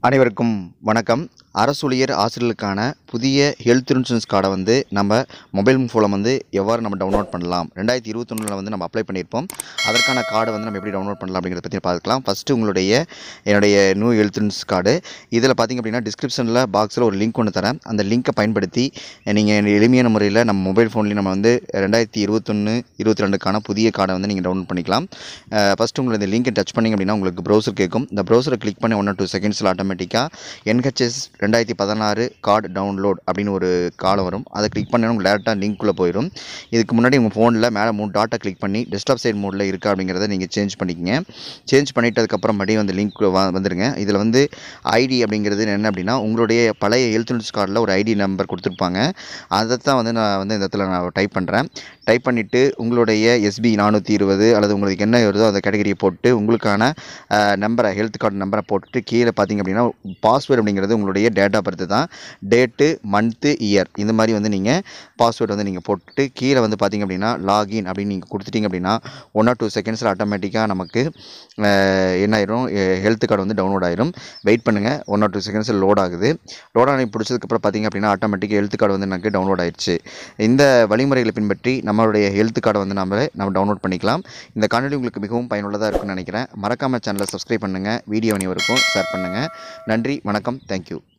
அனைவருக்கும் வணக்கம் அரசூழியர் ஆசிரியர்களுக்கான புதிய ஹெல்த் இன்சூரன்ஸ் கார்டை வந்து நம்ம மொபைல் ஃபோனில் வந்து எவ்வாறு நம்ம டவுன்லோட் பண்ணலாம் ரெண்டாயிரத்தி இருபத்தொன்னில் வந்து நம்ம அப்ளை பண்ணியிருப்போம் அதற்கான கார்டை வந்து நம்ம எப்படி டவுன்லோட் பண்ணலாம் அப்படிங்கிறத பற்றி பார்க்கலாம் ஃபஸ்ட்டு உங்களுடைய என்னுடைய நியூ ஹெல்த் இன்சூரன்ஸ் கார்டு இதில் பார்த்திங்க அப்படின்னா டிஸ்கிரிப்ஷனில் பாக்ஸில் ஒரு லிங்க் ஒன்று தரேன் அந்த லிங்க்கை பயன்படுத்தி நீங்கள் எளிமையான முறையில் நம்ம மொபைல் ஃபோன்லேயும் நம்ம வந்து ரெண்டாயிரத்தி இருபத்தொன்று இருபத்தி ரெண்டுக்கான புதிய கார்டை வந்து நீங்கள் டவுன்லோட் பண்ணிக்கலாம் ஃபஸ்ட்டு உங்களுக்கு இந்த லிங்கை டச் பண்ணிங்க அப்படின்னா உங்களுக்கு ப்ரௌசர் கேட்கும் இந்த ப்ரௌசரை கிளிக் பண்ணி ஒன் ஆர் டூ செகண்ட்ஸில் ஆட்டோமேட்டிக்காக என்ஹெச்எஸ் ரெண்டாயிரத்தி பதினாறு கார்டு டவுன்லோட் அப்படின்னு ஒரு காலம் வரும் அதை கிளிக் பண்ணி உங்களுக்கு டேரெக்டாக லிங்க்குள்ளே போயிடும் இதுக்கு முன்னாடி உங்கள் ஃபோனில் மேலே மூணு டாட்டா கிளிக் பண்ணி டெஸ்க்டாப் சைட் மோடில் இருக்கா அப்படிங்கிறத நீங்கள் சேஞ்ச் பண்ணிக்கங்க சேஞ்ச் பண்ணிட்டதுக்கப்புறம் மறுபடியும் வந்து லிங்க் வந்துருங்க இதில் வந்து ஐடி அப்படிங்கிறது என்ன அப்படின்னா உங்களுடைய பழைய ஹெல்த் இன்சூரன்ஸ் கார்டில் ஒரு ஐடி நம்பர் கொடுத்துருப்பாங்க அதை தான் வந்து நான் வந்து இந்த இடத்துல நான் டைப் பண்ணுறேன் டைப் பண்ணிவிட்டு உங்களுடைய எஸ்பி நானூற்றி இருபது அல்லது உங்களுக்கு என்ன வருதோ அந்த கேட்டகரியை போட்டு உங்களுக்கான நம்பரை ஹெல்த் கார்டு நம்பரை போட்டுட்டு கீழே பார்த்தீங்க அப்படின்னா பாஸ்வேர்டு அப்படிங்கிறது உங்களுடைய டேட் ஆஃப் பர்த் தான் டேட்டு மந்த்து இயர் இந்த மாதிரி வந்து நீங்கள் பாஸ்வேர்டு வந்து நீங்கள் போட்டுட்டு கீழே வந்து பார்த்தீங்க அப்படின்னா லாகின் அப்படின்னு நீங்கள் கொடுத்துட்டீங்க அப்படின்னா ஒன் ஆர் டூ செகண்ட்ஸில் ஆட்டோமேட்டிக்காக நமக்கு அஹ், என்ன ஆயிரும் ஹெல்த் கார்டு வந்து டவுன்லோட் ஆயிரும் வெயிட் பண்ணுங்கள் ஒன் ஆர் டூ செகண்ட்ஸில் லோட் ஆகுது லோட் ஆகி பிடிச்சதுக்கப்புறம் பார்த்தீங்க அப்படின்னா ஆட்டோமேட்டிக்காக ஹெல்த் கார்டு வந்து எனக்கு டவுன்லோட் ஆயிடுச்சு இந்த வழிமுறைகளை பின்பற்றி நம்மளுடைய ஹெல்த் கார்டை வந்து நம்ம நம்ம டவுன்லோட் பண்ணிக்கலாம் இந்த காணொலி உங்களுக்கு மிகவும் பயனுள்ளதாக இருக்கும்னு நினைக்கிறேன் மறக்காமல் சேனலை சப்ஸ்கிரைப் பண்ணுங்கள் வீடியோ அனைவருக்கும் ஷேர் பண்ணுங்கள் நன்றி வணக்கம் தேங்க்யூ